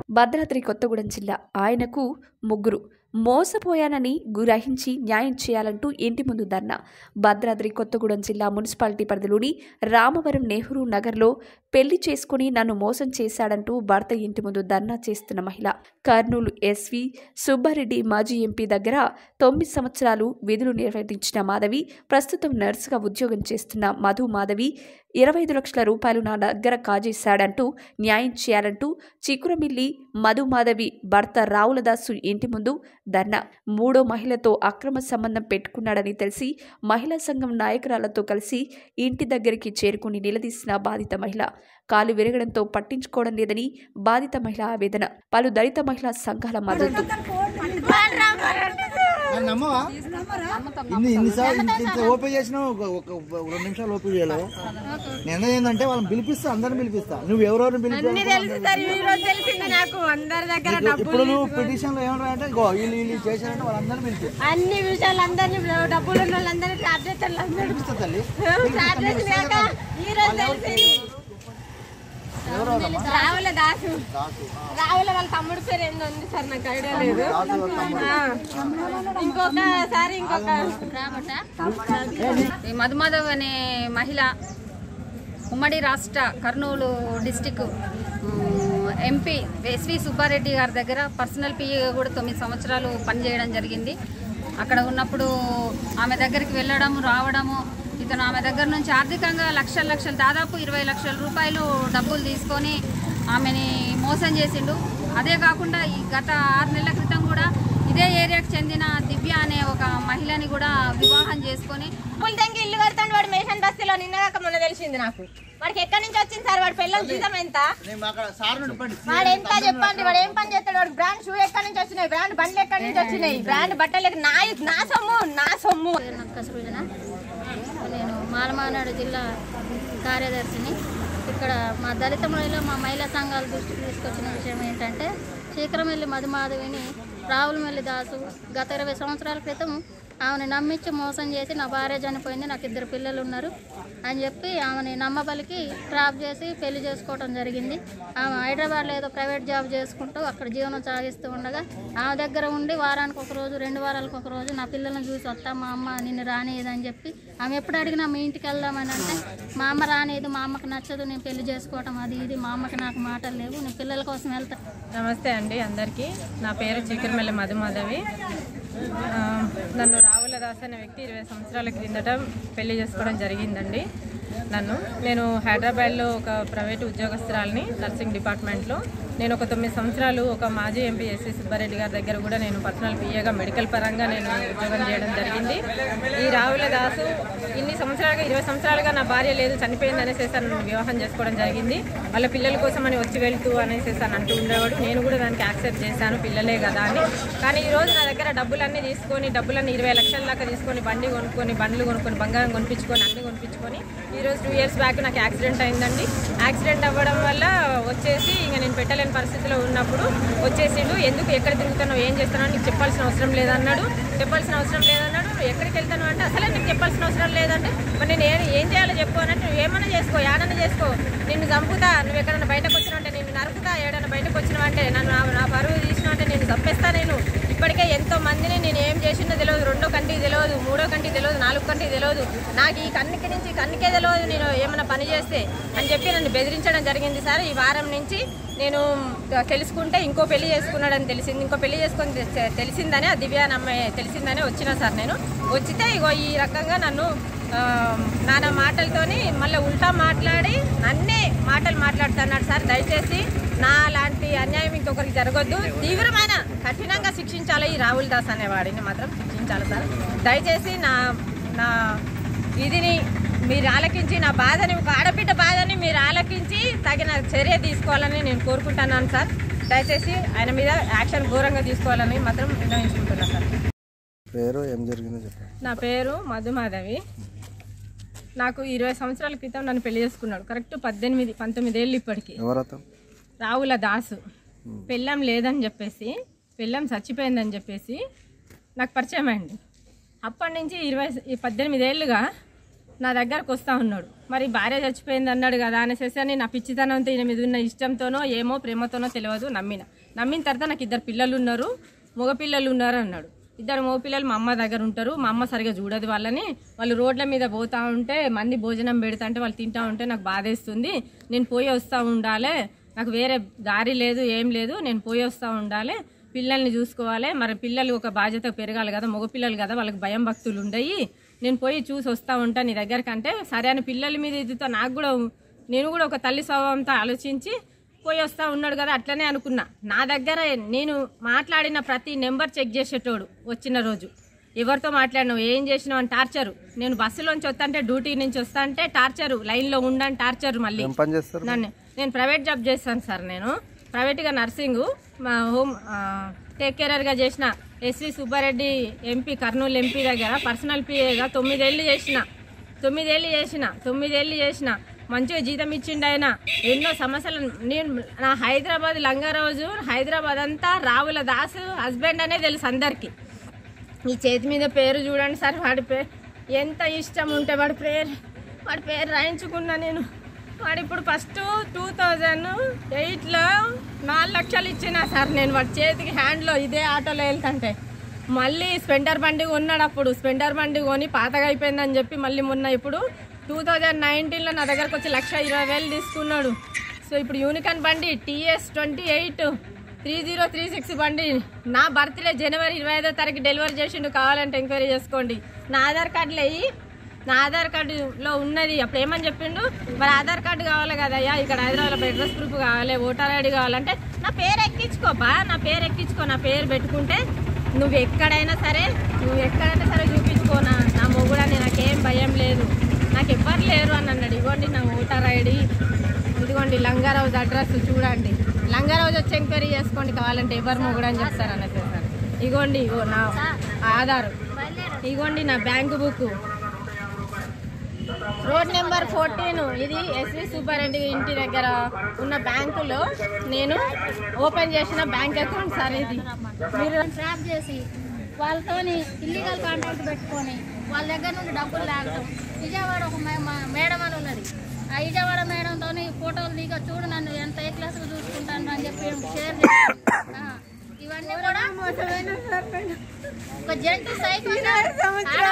భద్రాద్రి కొత్తగూడెం జిల్లా ఆయనకు ముగ్గురు మోసపోయానని గ్రహించి న్యాయం చేయాలంటూ ఇంటి ముందు ధర్నా భద్రాద్రి కొత్తగూడెం జిల్లా మున్సిపాలిటీ పరిధిలోని రామవరం నెహ్రూ నగర్లో పెళ్లి చేసుకుని నన్ను మోసం చేశాడంటూ భర్త ఇంటి ముందు ధర్నా చేస్తున్న మహిళ కర్నూలు ఎస్వి సుబ్బారెడ్డి మాజీ ఎంపీ దగ్గర తొమ్మిది సంవత్సరాలు విధులు నిర్వహించిన మాధవి ప్రస్తుతం నర్సుగా ఉద్యోగం చేస్తున్న మధు మాధవి ఇరవై ఐదు లక్షల రూపాయలు నా దగ్గర కాజేశాడంటూ న్యాయం చేయాలంటూ చికురమిల్లి మధు మాధవి భర్త రావులదాసు ఇంటి ముందు ధర్నా మూడో మహిళతో అక్రమ సంబంధం పెట్టుకున్నాడని తెలిసి మహిళా సంఘం నాయకురాలతో కలిసి ఇంటి దగ్గరికి చేరుకుని నిలదీసిన బాధిత మహిళ కాలు విరగడంతో పట్టించుకోవడం లేదని బాధిత మహిళ ఆవేదన పలు దళిత మహిళా సంఘాల మద్దతు నన్ను నమ్మవా ఇన్ని ఇన్నిసార్లు ఇంత ఇంత ఓపెన్ చేసినా ఒక ఒక రెండు నిమిషాలు ఓపెన్ చేయలేవు నేను ఏంటంటే వాళ్ళని పిలిపిస్తా అందరిని పిలిపిస్తా నువ్వు ఎవరెవరిని అన్ని పిలిపి తెలుసు సార్ ఈ రోజు తెలిసింది నాకు అందరి దగ్గర డబ్బులు ఇప్పుడు నువ్వు పిటిషన్ లో ఏమంటారు అంటే ఇగో వీళ్ళు వీళ్ళు చేశారంటే వాళ్ళందరినీ పిలిపి అన్ని విషయాలు అందరినీ డబ్బులు ఉన్న వాళ్ళందరినీ ట్రాప్ చేస్తారు అందరూ పిలిపిస్తా తల్లి ట్రాప్ చేసిన కాక ఈ రోజు తెలిసింది రావుల దాసు రావుల వాళ్ళ తమ్ముడు పేరు ఏందో ఉంది సార్ నాకు ఐడియా లేదు ఆ. ఇంకొకసారి ఇంకొక ఈ మధుమాధవ్ అనే మహిళ ఉమ్మడి రాష్ట్ర Kurnool district MP S V Subba Reddy గారి దగ్గర పర్సనల్ పిఏగా కూడా తొమ్మిది సంవత్సరాలు పనిచేయడం జరిగింది అక్కడ ఉన్నప్పుడు ఆమె దగ్గరికి వెళ్ళడం రావడము ఇతను ఆమె దగ్గర నుంచి ఆర్థికంగా లక్షల లక్షలు దాదాపు ఇరవై లక్షల రూపాయలు డబ్బులు తీసుకొని ఆమెని మోసం చేసిండు అదే కాకుండా ఈ గత ఆరు నెలల క్రితం కూడా ఇదే ఏరియాకు చెందిన దివ్య అనే ఒక మహిళని కూడా వివాహం చేసుకొని పుల్ తెంగి ఇల్లు కడతాడు వాడు మేషన్ బస్తీలో నిన్నగాక మొన్న తెలిసింది నాకు వాడికి ఎక్కడి నుంచి వచ్చింది సార్ వాడి పిల్లల జీతం ఎంత నేను అక్కడ సార్ చెప్పండి వాడు ఎంత చెప్పండి వాడు ఏం పని చేస్తాడు వాడు బ్రాండ్ షూ ఎక్కడి నుంచి వచ్చినాయి బ్రాండ్ బండ్లు ఎక్కడి నుంచి వచ్చినాయి బ్రాండ్ బట్టలు ఎక్క- నా నా సొమ్ము నా సొమ్ము నక్క సృజన నేను మాలమానాడు జిల్లా కార్యదర్శిని ఇక్కడ మా దళిత మహిళ మా మహిళా సంఘాల దృష్టికి తీసుకొచ్చిన విషయం ఏంటంటే శీకరమెల్లి మధుమాధవిని రావులమెల్లి దాసు గత ఇరవై సంవత్సరాల క్రితం ఆమెను నమ్మించి మోసం చేసి నా భార్య చనిపోయింది నాకు ఇద్దరు పిల్లలు ఉన్నారు అని చెప్పి ఆమెని నమ్మబలికి ట్రాప్ చేసి పెళ్లి చేసుకోవడం జరిగింది ఆమె హైదరాబాద్లో ఏదో ప్రైవేట్ జాబ్ చేసుకుంటూ అక్కడ జీవనం సాగిస్తూ ఉండగా ఆమె దగ్గర ఉండి వారానికి ఒక రోజు రెండు వారాలకు ఒక రోజు నా పిల్లల్ని చూసి వస్తా మా అమ్మ నిన్ను రానియదని చెప్పి ఆమె ఎప్పుడు అడిగినా మీ ఇంటికి వెళ్దామని అంటే మా అమ్మ రానియదు మా అమ్మకి నచ్చదు నేను పెళ్లి చేసుకోవటం అది ఇది మా అమ్మకి నాకు మాటలు లేవు నేను పిల్లల కోసం వెళ్తా నమస్తే అండి అందరికీ నా పేరు చీకరమెల్ల మధుమాధవి ఆ, నన్ను రావుల దాస్ అనే వ్యక్తి ఇరవై సంవత్సరాల క్రిందట పెళ్లి చేసుకోవడం జరిగిందండి నన్ను నేను హైదరాబాద్లో ఒక ప్రైవేట్ ఉద్యోగస్తురాలని నర్సింగ్ డిపార్ట్మెంట్లో నేను ఒక తొమ్మిది సంవత్సరాలు ఒక మాజీ ఎంపీ ఎస్సీ సుబ్బారెడ్డి గారి దగ్గర కూడా నేను పర్సనల్ పిఏగా మెడికల్ పరంగా నేను ఉద్యోగం చేయడం జరిగింది ఈ రావుల దాసు ఇన్ని సంవత్సరాలుగా ఇరవై సంవత్సరాలుగా నా భార్య లేదు చనిపోయింది అనేసి నన్ను వివాహం చేసుకోవడం జరిగింది వాళ్ళ పిల్లల కోసం అని వచ్చి వెళ్తూ అనేసి అని అంటూ ఉండేవాడు నేను కూడా దానికి యాక్సెప్ట్ చేశాను పిల్లలే కదా అని కానీ ఈ రోజు నా దగ్గర డబ్బులన్నీ తీసుకొని డబ్బులన్నీ ఇరవై లక్షల దాకా తీసుకొని బండి కొనుక్కొని బండ్లు కొనుక్కొని బంగారం కొనిపించుకొని అన్ని కొనిపించుకొని ఈ రోజు టూ ఇయర్స్ బ్యాక్ నాకు యాక్సిడెంట్ అయిందండి యాక్సిడెంట్ అవ్వడం వల్ల వచ్చేసి ఇంకా నేను పెట్టలేని పరిస్థితిలో ఉన్నప్పుడు వచ్చేసిండు ఎందుకు ఎక్కడ తిరుగుతానో ఏం చేస్తానో నీకు చెప్పాల్సిన అవసరం లేదన్నాడు చెప్పాల్సిన అవసరం లేదన్నాడు నువ్వు ఎక్కడికి వెళ్తాను అంటే అసలే నీకు చెప్పాల్సిన అవసరం లేదంటే మరి నేను ఏం ఏం చేయాలో చెప్పు అన్నట్టు నువ్వు ఏమన్నా చేసుకో యాడన్నా చేసుకో నిన్ను చంపుతా నువ్వు ఎక్కడన్నా బయటకు వచ్చినావంటే నేను నరుకుతా ఏడన్నా బయటకు వచ్చినావంటే నన్ను నా- నా పరువు తీసినావంటే నేను చంపేస్తా నేను ఇప్పటికే ఎంతో మందిని నేను ఏం చేసిందో తెలియదు రెండో కంటికి తెలియదు మూడో కంటికి తెలియదు నాలుగు కంటికి తెలియదు నాకు ఈ కన్నుకి నుంచి కన్నుకే తెలియదు నేను ఏమైనా పని చేస్తే అని చెప్పి నన్ను బెదిరించడం జరిగింది సార్ ఈ వారం నుంచి నేను తెలుసుకుంటే ఇంకో పెళ్లి చేసుకున్నాడని తెలిసింది ఇంకో పెళ్లి చేసుకొని తె- తెలిసిందనే ఆ దివ్య అనే అమ్మాయి తెలిసిందనే వచ్చినా సార్ నేను వచ్చితే ఇగో ఈ రకంగా నన్ను ఆ, నానా మాటలతోని మళ్ళీ ఉల్టా మాట్లాడి నన్నే మాటలు మాట్లాడుతున్నాడు సార్ దయచేసి నా లాంటి అన్యాయం ఇంకొకరికి జరగొద్దు తీవ్రమైన కఠినంగా శిక్షించాలి ఈ రాహుల్ దాస్ అనేవాడిని మాత్రం శిక్షించాలి సార్ దయచేసి నా నా ఇదిని మీరు ఆలకించి నా బాధని ఒక ఆడబిడ్డ బాధని మీరు ఆలకించి తగిన చర్య తీసుకోవాలని నేను కోరుకుంటున్నాను సార్ దయచేసి ఆయన మీద యాక్షన్ ఘోరంగా తీసుకోవాలని మాత్రం నిర్ణయించుకుంటున్నాను సార్ పేరు ఏం జరిగిందో చెప్పండి నా పేరు మధుమాధవి నాకు ఇరవై సంవత్సరాల క్రితం నన్ను పెళ్లి చేసుకున్నాడు కరెక్ట్ పద్దెనిమిది పంతొమ్మిది ఏళ్ళు ఇప్పటికి ఎవరతో రావుల దాసు పెళ్ళం లేదని చెప్పేసి పెళ్ళం చచ్చిపోయిందని చెప్పేసి నాకు పరిచయం అయింది అప్పటి నుంచి ఇరవై ఈ పద్దెనిమిది ఏళ్ళుగా నా దగ్గరకు వస్తా ఉన్నాడు మరి భార్య చచ్చిపోయింది అన్నాడు కదా అనేసి అని నా పిచ్చితనంతో ఈయన మీద ఉన్న ఇష్టంతోనో ఏమో ప్రేమతోనో తెలియదు నమ్మిన నమ్మిన తర్వాత నాకు ఇద్దరు పిల్లలు ఉన్నారు మగ పిల్లలు ఉన్నారు అన్నాడు ఇద్దరు మగ పిల్లలు మా అమ్మ దగ్గర ఉంటారు మా అమ్మ సరిగా చూడదు వాళ్ళని వాళ్ళు రోడ్ల మీద పోతా ఉంటే మంది భోజనం పెడతా అంటే వాళ్ళు తింటా ఉంటే నాకు బాధేస్తుంది నేను పోయి వస్తూ ఉండాలి నాకు వేరే దారి లేదు ఏం లేదు నేను పోయి వస్తూ ఉండాలి పిల్లల్ని చూసుకోవాలి మరి పిల్లలు ఒక బాధ్యత పెరగాలి కదా మగ పిల్లలు కదా వాళ్ళకి భయం భక్తులు ఉండయి నేను పోయి చూసి వస్తూ ఉంటా నీ దగ్గరికి అంటే సరే అని పిల్లల మీద ఇదితో నాకు కూడా నేను కూడా ఒక తల్లి స్వభావంతో ఆలోచించి పోయి వస్తా ఉన్నాడు కదా అట్లనే అనుకున్నా నా దగ్గర నేను మాట్లాడిన ప్రతి నెంబర్ చెక్ చేసేటోడు వచ్చిన రోజు ఎవరితో మాట్లాడినావు ఏం చేసినావు అని టార్చరు నేను బస్సులోంచి వస్తా అంటే డ్యూటీ నుంచి వస్తా అంటే టార్చరు లైన్లో ఉండని టార్చర్ మళ్ళీ పని చేస్తారు నన్ను నేను ప్రైవేట్ జాబ్ చేస్తాను సార్ నేను ప్రైవేట్గా నర్సింగ్ మా హోమ్ ఆ, టేక్ కేరర్గా చేసిన S V Subba Reddy MP Kurnool MP దగ్గర పర్సనల్ పిఏగా తొమ్మిదేళ్ళు చేసిన తొమ్మిదేళ్ళు చేసిన తొమ్మిదేళ్ళు చేసిన మంచిగా జీతం ఇచ్చిండు ఆయన ఎన్నో సమస్యలు నేను నా హైదరాబాద్ లంగారోజు హైదరాబాద్ అంతా రావుల దాసు హస్బెండ్ అనే తెలుసు అందరికీ ఈ చేతి మీద పేరు చూడండి సార్ వాడి పేరు ఎంత ఇష్టం ఉంటే వాడి పేరు వాడి పేరు రాయించుకున్నా నేను వాడు ఇప్పుడు ఫస్ట్ టూ థౌజండ్ ఎయిట్లో నాలుగు లక్షలు ఇచ్చిన సార్ నేను వాడి చేతికి హ్యాండ్లో ఇదే ఆటోలో వెళ్తుంటే మళ్ళీ స్పెండర్ బండి కొన్నాడు అప్పుడు స్పెండర్ బండి కొని పాతగా అయిపోయిందని చెప్పి మళ్ళీ మొన్న ఇప్పుడు టూ థౌజండ్ నైన్టీన్లో నా దగ్గరకు వచ్చి లక్ష ఇరవై వేలు తీసుకున్నాడు సో ఇప్పుడు యూనికాన్ బండి TS twenty eight three zero three six బండి నా బర్త్డే జనవరి ఇరవై ఐదో తారీఖు డెలివరీ చేసిండు కావాలంటే ఎంక్వైరీ చేసుకోండి నా ఆధార్ కార్డులో అయ్యి నా ఆధార్ కార్డులో ఉన్నది అప్పుడు ఏమని చెప్పిండు మరి ఆధార్ కార్డు కావాలి కదయ్యా ఇక్కడ హైదరాబాద్లో అడ్రస్ ప్రూఫ్ కావాలి ఓటర్ ఐడి కావాలంటే నా పేరు ఎక్కించుకోపా నా పేరు ఎక్కించుకో నా పేరు పెట్టుకుంటే నువ్వు ఎక్కడైనా సరే నువ్వు ఎక్కడైనా సరే చూపించుకో నా నా మొగుడని నాకేం భయం లేదు నాకు ఎవ్వరు లేరు అని అన్నాడు ఇవ్వండి నా ఓటర్ ఐడి ఇదిగోండి లంగారావు అడ్రస్ చూడండి లంగారావు వచ్చి ఎంక్వైరీ చేసుకోండి కావాలంటే ఎవరు మొగుడు అని చెప్తారు అన్నట్టు సార్ ఇగోండి ఇగో నా ఆధార్ ఇగోండి నా bank book road number fourteen ఇది ఎస్వి సుబ్బారెడ్డి ఇంటి దగ్గర ఉన్న బ్యాంకులో నేను ఓపెన్ చేసిన బ్యాంక్ అకౌంట్ సార్ ఇది మీరు ట్రాప్ చేసి వాళ్ళతోని ఇల్లీగల్ కాంటాక్ట్ పెట్టుకొని వాళ్ళ దగ్గర నుండి డబ్బులు లాగడం విజయవాడ ఒక మే- మా- మేడం అని ఉన్నది ఆ విజయవాడ మేడంతో ఫోటోలు దిగ చూడు నన్ను ఎంత ఏ క్లాస్కి చూసుకుంటాను అని చెప్పి షేర్ చేసి ఆ, ఇవన్నీ కూడా ఒక జంతు సైకో ఆడ